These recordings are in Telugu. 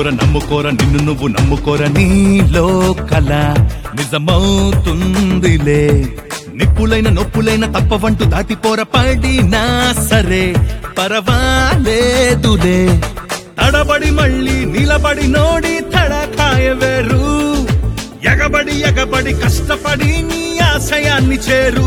నమ్ముకోర నమ్ముకోర నిన్ను నువ్వు నమ్ముకోర నీలో కల నిజమవుతుందిలే నిప్పులైన నొప్పులైన తప్పవంటూ దాటిపోర పడినా సరే పరవాలేదులే తడబడి మళ్ళీ నిలబడి నోడి తడకాయ వేరు ఎగబడి ఎగబడి కష్టపడి నీ ఆశయాన్ని చేరు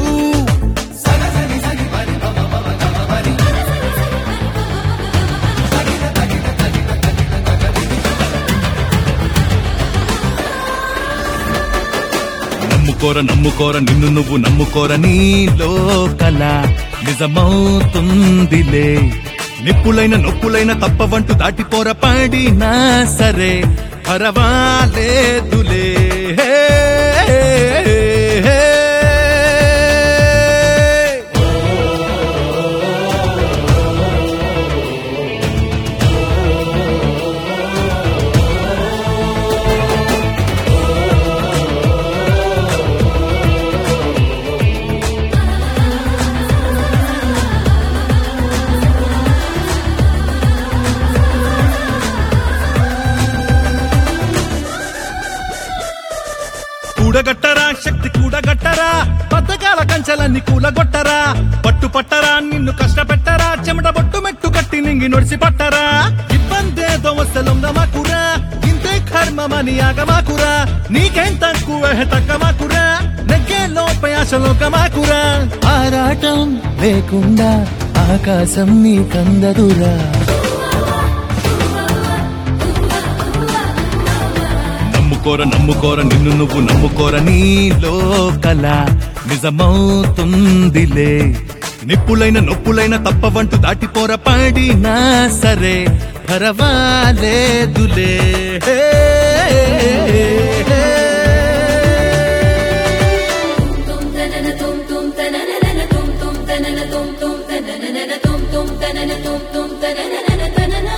నమ్ముకోర నమ్ముకోర నిన్ను నువ్వు నమ్ముకోర నీలో కల నిజమవుతుందిలే నిప్పులైన నొప్పులైన తప్పవంటూ దాటిపోర పడినా సరే పరవాలేదులే హే, హే. కూడగట్టరా శక్తి కూడగట్టరా బద్దకాల కంచెలన్నీ కూలగొట్టరా పట్టు పట్టరా నిన్ను కష్టపెట్టరా చెమట బొట్టు మెట్టు కట్టి నింగి నొడిసి పట్టరా ఇబ్బందేదో వస్తలొంగమాకురా ఇంతే కర్మమని ఆగమాకురా నీకేం తక్కువ తగ్గమాకురా నెగ్గే లోపై ఆశలోకమాకురా ఆరాటం లేకుండా ఆకాశం నీ కందదురా నమ్ముకోర నమ్ముకోర నిన్ను నువ్వు నమ్ముకోర నీలో కల నిజమవుతుందిలే నిప్పులైన నొప్పులైన తప్పవంటూ దాటిపోర పడినా సరే పరవాలేదులే హే, హే. tum tanana tum tum tanana tum tum tanana tum tum tanana tum tum tanana tum tum tanana tanana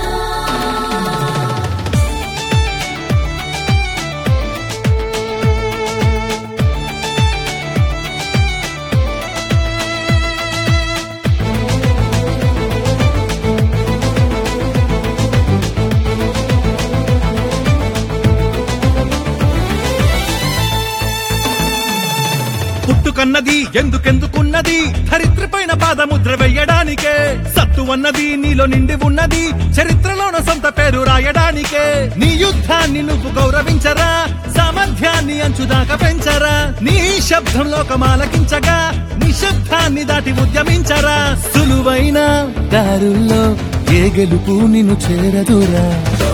పుట్టుకన్నది ఎందుకెందుకున్నది ధరిత్ర పైన పాదముద్ర వెయ్యడానికే సత్తు అన్నది నీలో నిండి ఉన్నది చరిత్రలోన సొంత పేరు రాయడానికే నీ యుద్ధాన్ని నువ్వు గౌరవించరా సామర్థ్యాన్ని అంచుదాకా పెంచరా నీ శబ్దం లోకమాలకించగా నీ శబ్దాన్ని దాటి ఉద్యమించరా సులువైన దారుల్లో ఏ గెలుపు నిన్ను చేరదురా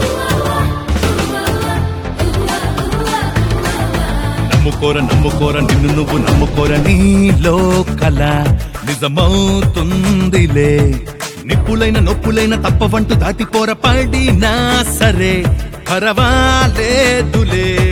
నమ్ముకోర నమ్ముకోర నిన్ను నువ్వు నమ్ముకోర నీలో కల నిజమవుతుందిలే నిప్పులైన నొప్పులైన తప్పవంటూ దాటిపోర పడినా సరే పరవాలేదులే